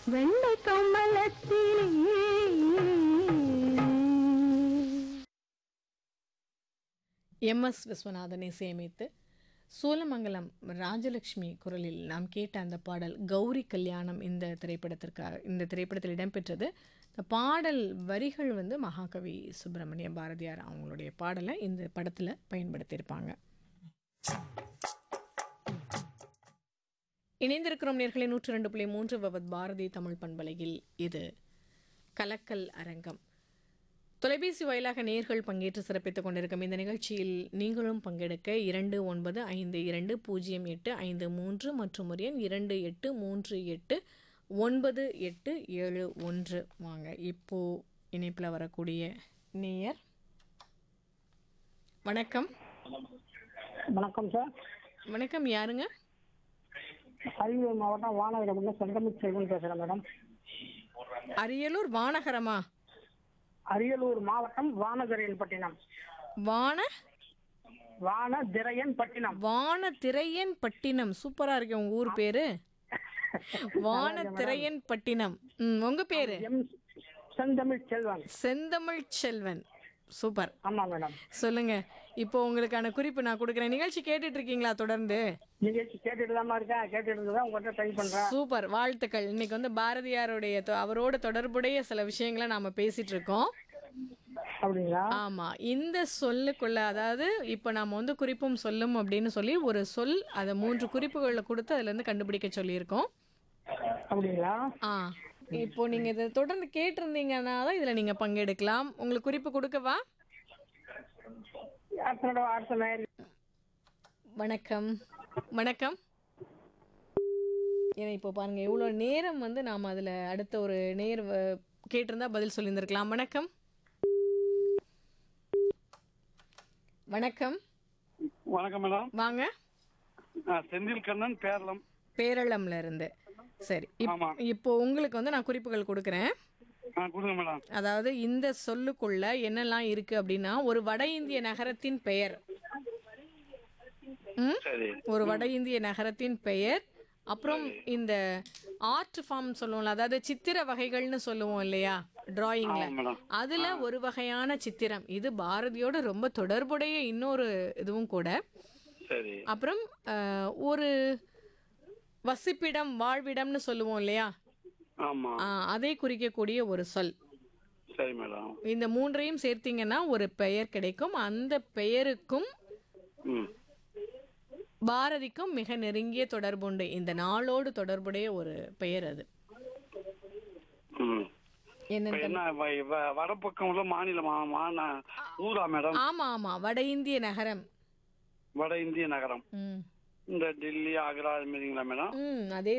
வெள்ளை கமலத்திலே M S Viswanathan இசையமைத்து சூலமங்கலம் ராஜலட்சுமி குரலில் நாம் கேட்ட அந்த பாடல் கௌரி கல்யாணம் இந்த திரைப்படத்திற்காக இந்த திரைப்படத்தில் இடம்பெற்றது இந்த பாடல் வரிகள் வந்து மகாகவி சுப்பிரமணிய பாரதியார் அவங்களுடைய பாடலை இந்த படத்தில் பயன்படுத்தியிருப்பாங்க இணைந்திருக்கிறோம் நேர்களை நூற்றி ரெண்டு புள்ளி மூன்று வவத் பாரதி தமிழ் பண்பலையில் இது கலக்கல் அரங்கம் தொலைபேசி வாயிலாக நேர்கள் பங்கேற்று சிறப்பித்துக் கொண்டிருக்கும் இந்த நிகழ்ச்சியில் நீங்களும் பங்கெடுக்க இரண்டு ஒன்பது ஐந்து இரண்டு பூஜ்ஜியம் எட்டு ஐந்து மூன்று மற்றும் ஒரு எண் இரண்டு எட்டு மூன்று எட்டு ஒன்பது எட்டு ஏழு ஒன்று வாங்க இப்போ இணைப்பில் வரக்கூடிய நேயர் வணக்கம் வணக்கம் சார் வணக்கம் யாருங்க அரியலூர் மாவட்டம் வானகரம்ல செந்தமிழ் செல்வன் பேசுறேன் மேடம் அரியலூர் வானகரமா அரியலூர் மாவட்டம் வானகரையன்பட்டினம் வான வானதிரையன் பட்டினம் வான திரையன் பட்டினம் சூப்பரா இருக்கு உங்க ஊர் பேரு வான திரையன் பட்டினம் ம் உங்க பேரு எம் செந்தமிழ் செல்வன் செந்தமிழ் செல்வன் சூப்பர் ஆமா மேடம் சொல்லுங்க இப்போ உங்களுக்கான குறிப்பு நான் கொடுக்குறேன் நிகழ்ச்சி கேட்டுட்டு இருக்கீங்களா தொடர்ந்து நிகழ்ச்சி கேட்டுட்டு தான் இருக்கேன் கேட்டுட்டு தான் உங்கள்கிட்ட ட்ரை பண்றேன் சூப்பர் வாழ்த்துக்கள் இன்னைக்கு வந்து பாரதியாருடைய தொ- அவரோட தொடர்புடைய சில விஷயங்களை நாம பேசிட்டு இருக்கோம் அப்படிங்களா ஆமா இந்த சொல்லுக்குள்ள அதாவது இப்போ நாம வந்து குறிப்பும் சொல்லும் அப்படின்னு சொல்லி ஒரு சொல் அதை மூன்று குறிப்புகளை கொடுத்து அதுல இருந்து கண்டுபிடிக்க சொல்லியிருக்கோம் அப்படிங்களா ஆ இப்போ நீங்க இதை தொடர்ந்து கேட்டிருந்தீங்கன்னா தான் இதுல நீங்க பங்கெடுக்கலாம் உங்களுக்கு குறிப்பு கொடுக்கவா அடுத்த அடுத்த நேரம் வணக்கம் வணக்கம் ஏன்னா இப்போ பாருங்க எவ்வளோ நேரம் வந்து நாம் அதில் அடுத்த ஒரு நேர் வ- கேட்டிருந்தா பதில் சொல்லியிருந்திருக்கலாம் வணக்கம் வணக்கம் வணக்கம் மேடம் வாங்க நான் செந்தில் கண்ணன் பேரளம் பேரளம்ல இருந்து சரி இப்- ஆமா. இப்போ உங்களுக்கு வந்து நான் குறிப்புகள் கொடுக்குறேன் ஆ கொடுங்க மேடம் அதாவது இந்த சொல்லுக்குள்ள என்னெல்லாம் இருக்கு அப்படின்னா ஒரு வட இந்திய நகரத்தின் பெயர் ம் சரி ஒரு வட இந்திய நகரத்தின் பெயர் அப்புறம் இந்த ஆர்ட் ஃபார்ம் சொல்லுவோம்ல அதாவது சித்திர வகைகள்னு சொல்லுவோம் இல்லையா டிராயிங்ல ஆமா மேடம் அதுல ஒரு வகையான சித்திரம் இது பாரதியோட ரொம்ப தொடர்புடைய இன்னொரு இதுவும் கூட சரி அப்புறம் அஹ், ஒரு வசிப்பிடம் வாழ்விடம்னு சொல்லுவோம் இல்லையா ஆமா அஹ், அதை குறிக்கக்கூடிய ஒரு சொல் சரி மேடம் இந்த மூன்றையும் சேர்த்தீங்கன்னா ஒரு பெயர் கிடைக்கும் அந்த பெயருக்கும் ம் பாரதிக்கும் மிக நெருங்கிய தொடர்புண்டு இந்த நாளோடு தொடர்புடைய ஒரு பெயர் அது ம் இப்ப என்னன்னு என்ன வ- வ- வடபக்கம் உள்ள மாநிலமா மான ஊரா மேடம் ஆமா ஆமா வட இந்திய நகரம் வட இந்திய நகரம் ம் இந்த டெல்லி ஆக்ரா அது மாதிரிங்களா மேடம் ம் அதே